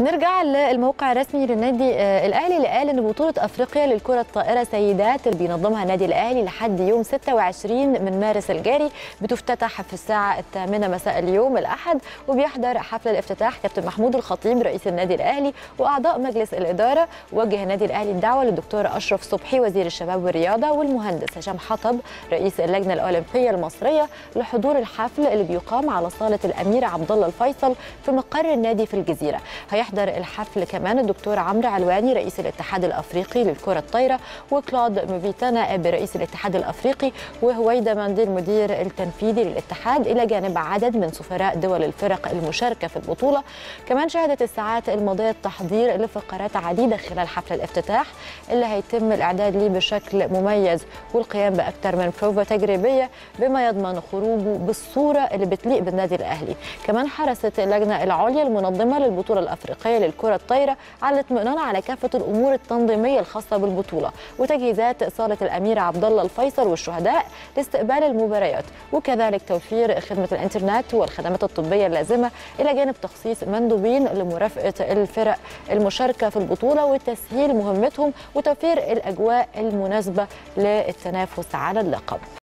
نرجع للموقع الرسمي للنادي آه، الاهلي اللي قال ان بطوله افريقيا للكره الطائره سيدات اللي بينظمها النادي الاهلي لحد يوم 26 من مارس الجاري بتفتتح في الساعه الثامنه مساء اليوم الاحد وبيحضر حفل الافتتاح كابتن محمود الخطيب رئيس النادي الاهلي واعضاء مجلس الاداره وجه النادي الاهلي الدعوه للدكتور اشرف صبحي وزير الشباب والرياضه والمهندس هشام حطب رئيس اللجنه الاولمبيه المصريه لحضور الحفل اللي بيقام على صاله الامير عبد الله الفيصل في مقر النادي في الجزيره هيحضر الحفل كمان الدكتور عمرو علواني رئيس الاتحاد الافريقي للكره الطايره وكلود موفيتا نائب رئيس الاتحاد الافريقي وهويدا مانديل مدير التنفيذي للاتحاد الى جانب عدد من سفراء دول الفرق المشاركه في البطوله كمان شهدت الساعات الماضيه التحضير لفقرات عديده خلال حفل الافتتاح اللي هيتم الاعداد ليه بشكل مميز والقيام باكثر من بروفا تجريبيه بما يضمن خروجه بالصوره اللي بتليق بالنادي الاهلي كمان حرصت اللجنه العليا المنظمه للبطوله الافريقيه للكره الطايره على الاطمئنان على كافه الامور التنظيميه الخاصه بالبطوله وتجهيزات صاله الامير عبد الله الفيصل والشهداء لاستقبال المباريات وكذلك توفير خدمه الانترنت والخدمات الطبيه اللازمه الى جانب تخصيص مندوبين لمرافقه الفرق المشاركه في البطوله وتسهيل مهمتهم وتوفير الاجواء المناسبه للتنافس على اللقب